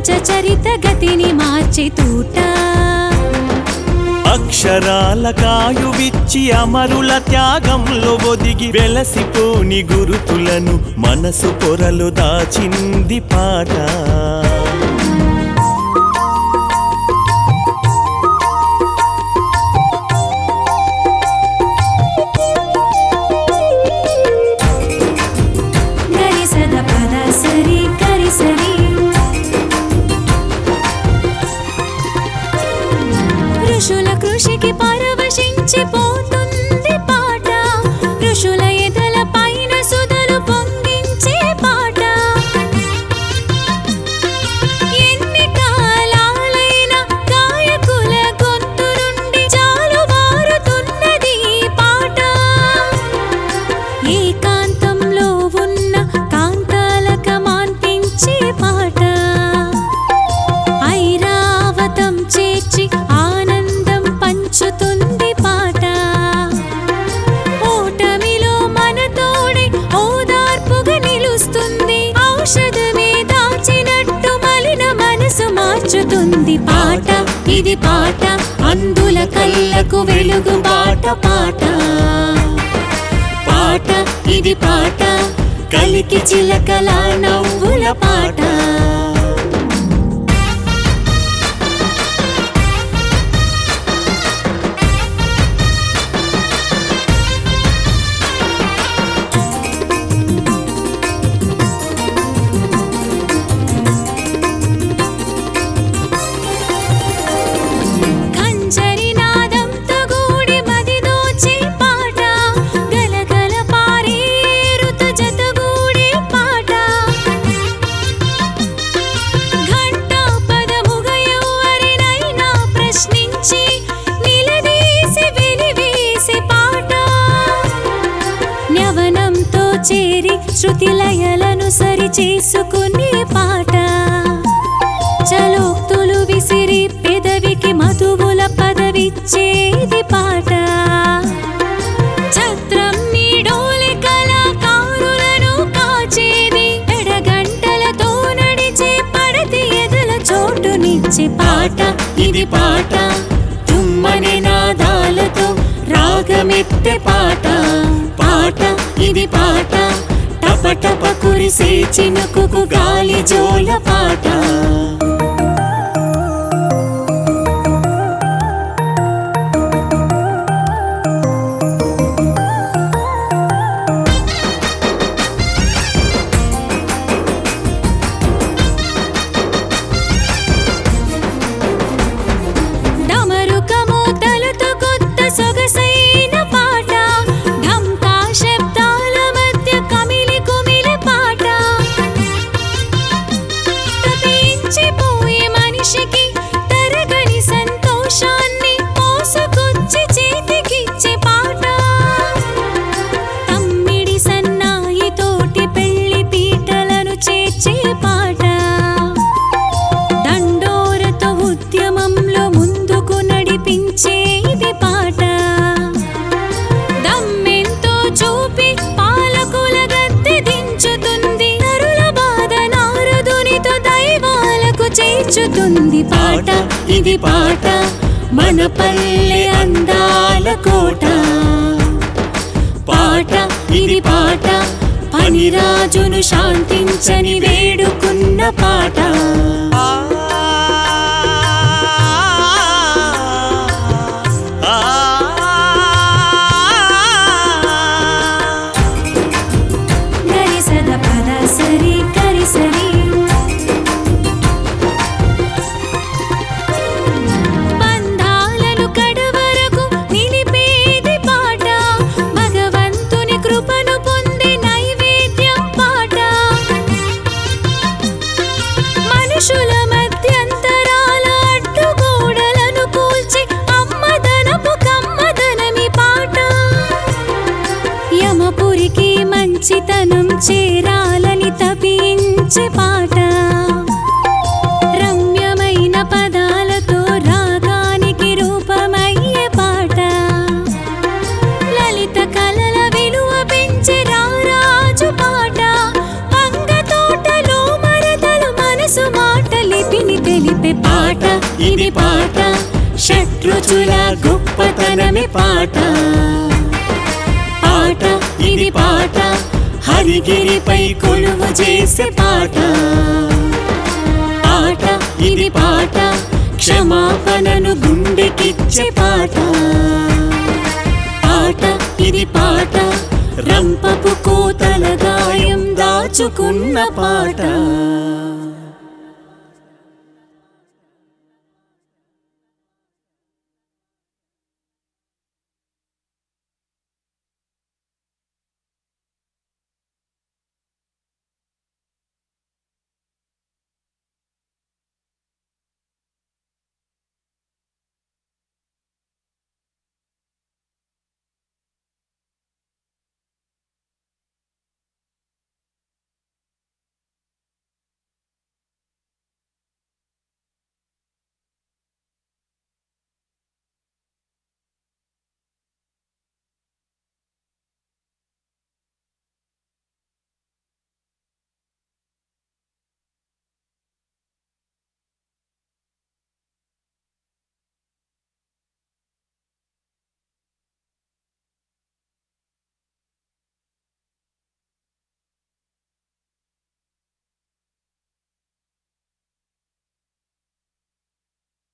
ప్రపంచ చరిత గతిని మార్చి తూట అక్షరాల కాయువిచ్చి అమరుల త్యాగంలో ఒదిగి వెలసిపోని గురుతులను మనసు పొరలు దాచింది పాట గరి సద పద సరి గరి సరి ఋషుల కృషికి పరవశించి పోతుంది పాట ఋషుల ఎదల పైన సుధలు పొంగించే పాట ఎన్ని కాలాలైన గాయకుల గొంతు నుండి జాలువారుతున్నది ఈ పాట ఏకాంతంలో ఉన్న కాంతాలక మాన్పించే పాట ఐరావతం చేర్చి ఆనందం పంచుతుంది పాట ఓటమిలో మన తోడే ఓదార్పుగా నిలుస్తుంది ఔషధమే దాచినట్టు మలిన మనసు మార్చుతుంది పాట ఇది పాట అందుల కళ్ళకు వెలుగు బాట పాట పాట ఇది పాట కలికి చిలకల నవ్వుల పాట కంజరి నాదంతో గూడి మది దోచే పాట గలగల పారేరుత జతగూడే పాట ఘంటా పదముగ ఎవరినైనా ప్రశ్నించి నిలదీసి వెలివేసే పాట న్యవనంతో చేరి శృతి లయలను సరి చేసుకునే పాట చలోక్తులు విసిరి పెదవికి మధువుల పదవిచ్చేది పాట ఛత్రం నీడోలి కళాకారులను కాచేది ఎడగంటలతో నడిచే పడతి ఎదల చోటునిచ్చే పాట ఇది పాట తుమ్మని నాదాలతో రాగమెత్తే పాట పాట ఇది పాట టప టప కురిసే చినుకుకు గాలి జోల పాట డమరుకమోతలతో కొత్త సొగసైన పాట ఢంకా శబ్దాల మధ్య కమిలి కుమిలి పాట తపించిపోయే మనిషికి తరగని సంతోషాన్ని మోసుకొచ్చి చేతికిచ్చే పాట తమ్మిడి సన్నాయి తోటి పెళ్లి పీటలను చేర్చే పాట దండోరతో ఉద్యమంలో ముందుకు నడిపించేది పాట దమ్మెంతో చూపి పాలకుల గద్దె దించుతుంది నరుల బాధ నారదునితో దైవాలకు చేర్చుతుంది పాట ఇది పాట మన పల్లె అందాల కోట పాట ఇది పాట పనిరాజును శాంతించని వేడుకున్న పాట గరి సద పద సరి గరి సరి బంధాలను కడవరకు నిలిపేది పాట భగవంతుని కృపను పొందే నైవేద్యం పాట మనుషుల మధ్యంతరాల అడ్డుగోడలను కూల్చి అమ్మదనపు కమ్మదనమి పాట యమపురికి మంచితనం చేరాలని తపించే పాట రమ్యమైన పదాలతో రాగానికి రూపమయ్యే పాట లలిత కలల విలువ పెంచే రారాజు పాట వంగ తోటలో మరదలు మనసు మాట లిపి షట్రుచుల గొప్పతనమే పాట పాట ఇది పాట హరిగిరిపై కొలువు చేసే పాట పాట ఇది పాట క్షమాపణను గుండెకిచ్చే పాట పాట ఇది పాట రంపపు కోతల గాయం దాచుకున్న పాట